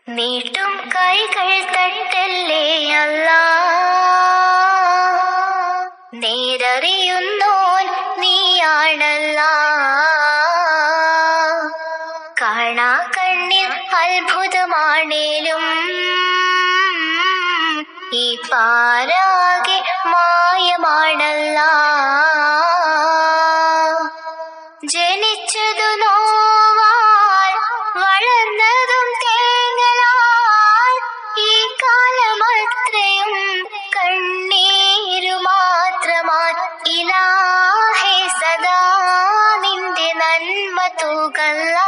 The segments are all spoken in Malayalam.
നീട്ടും കൈകൾ തട്ടല്ലേ അല്ല നേരറിയുന്നോൻ നീയാണല്ല കാണാ കണ്ണിൽ അത്ഭുതമാണേലും ഈ പാരാകെ മായമാണല്ല ജനിച്ചതു നോവാൽ വളർന്നതും തേങ്ങലാൽ ഈ കാലമത്രയും കണ്ണീരു മാത്രമാൻ ഇലാഹെ സദാ നിന്റെ നന്മ തൂകല്ല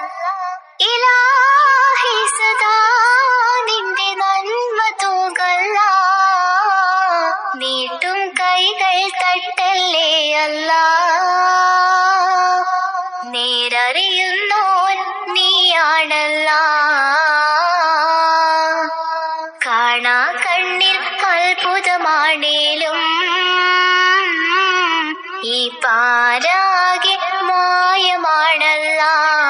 ഇലാഹെ സദാ നിന്റെ നന്മ തൂകല്ല നീട്ടും കൈകൾ തട്ടല്ലേ അല്ല നേരറിയുന്നോൻ നീയാണല്ല കാണാ കണ്ണിൽ അത്ഭുതമാണേലും ഈ പാരാകെ മായമാണല്ല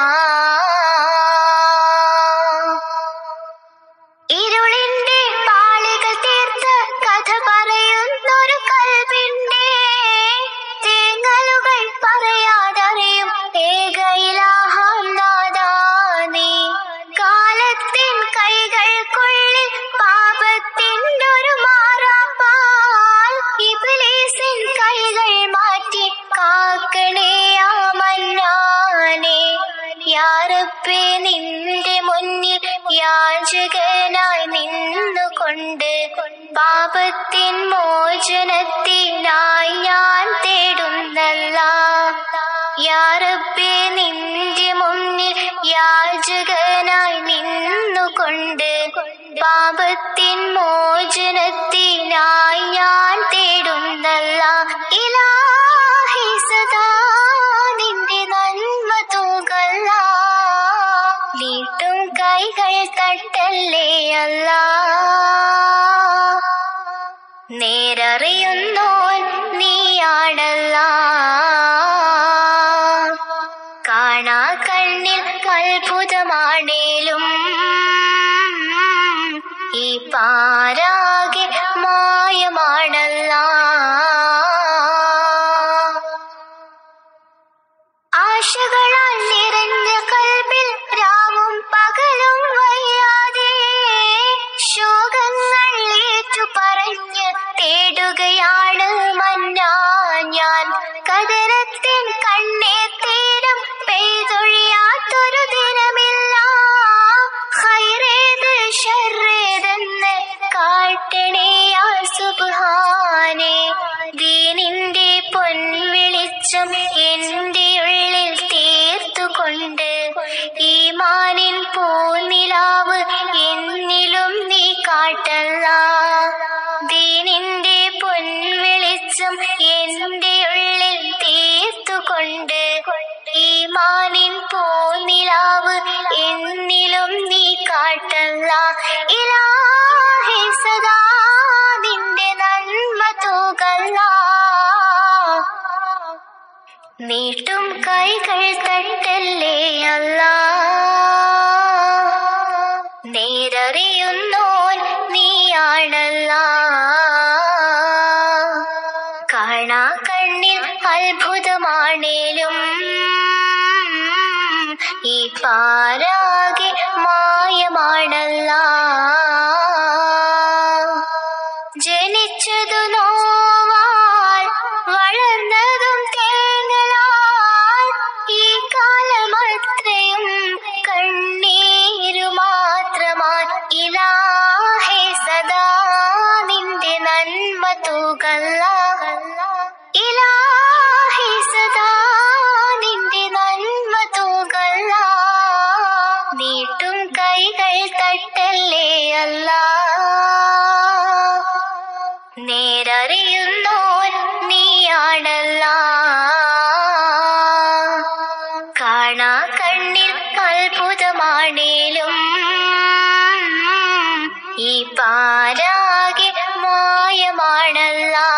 ഇരുളിന്റെ പാളികൾ തീർത്ത് കഥ പറയുന്നൊരു കൽവിന്റെ തേങ്ങലുകൾ പറയാതറിയും ഏകയിലാഹാം നാദാനേ കാലത്തിൻ കൈകൾക്കുള്ളിൽ പാപത്തിൻ്റെ ഒരു മാറാപ്പാൽ ഇബ്ലീസിൻ കൈകൾ മാറ്റി കാക്കണേ ആ മന്നാനെ യാറപ്പേ നിന്റെ മുന്നിൽ യാചകനായി നിന്നുകൊണ്ട് പാപത്തിൻ മോചനത്തിനായി ഞാൻ തേടുന്നല്ല യാറപ്പേ നിന്റെ മുന്നിൽ യാചകനായി നിന്നുകൊണ്ട് പാപത്തിൻ മോചനത്തിനായി ഞാൻ തേടുന്നല്ല ഇലാഹി സദാ നിന്റെ നന്മ തൂകല്ല നീട്ടും കൈകൾ തട്ടല്ലേ അല്ല നേരറിയുന്നോൻ നീയാണല്ല കാണാ കണ്ണിൽ അത്ഭുതമാണേലും ഈ പാരാകെ മായമാണല്ല ആശകളാൽ നിറഞ്ഞ കൽബിൽ രാവും പകലും വയ്യാതെ ശോകങ്ങൾ ഏറ്റു പറഞ്ഞ് തേടുകയാണ് മന്നാ ഞാൻ കതരത്തിൻ കണ്ണേ തീരം പെയ്തൊഴിയാത്തൊരു ദിനമില്ല ഹൈറേത് ഷർറേതെന്ന് കാട്ടണേയാ സുബ്ഹാനേ ദീനിന്റെ പൊൻവിളിച്ചം എന്റെ ഉള്ളിൽ തീർത്തുകൊണ്ട് ഈമാനിൻ പൂനിലാവ് എന്നിലും നീ കാട്ടല്ല ദീനിന്റെ പൊൻവിളിച്ചം എന്റെ ഉള്ളിൽ തീർത്തുകൊണ്ട് ഈമാനിൻ പൂനിലാവ് എന്നിലും നീ കാട്ടല്ല ഇലാഹി സദാ നിന്റെ നന്മ തൂകല്ല നീട്ടും കൈകൾ തട്ടല്ലേ അല്ല നേരറിയുന്നോൻ നീയാണല്ല കാണാ കണ്ണിൽ അത്ഭുതമാണേലും ഈ പാരാകെ മായമാണല്ല ജനിച്ചതു നോവാൽ വളർന്നതും തേങ്ങലാൽ ഈ കാലമത്രയും കണ്ണീരു മാത്രമാൻ ഇലാഹെ സദാ നിന്റെ നന്മ തൂകല്ല ഇലാഹെ സദാ നിന്റെ നന്മ തൂകല്ല നീട്ടും കൈകൾ തട്ടല്ലേ അല്ല നേരറിയുന്നോൻ നീയാണല്ല കാണാ കണ്ണിൽ അത്ഭുതമാണേലും ഈ പാരാകെ മായമാണല്ല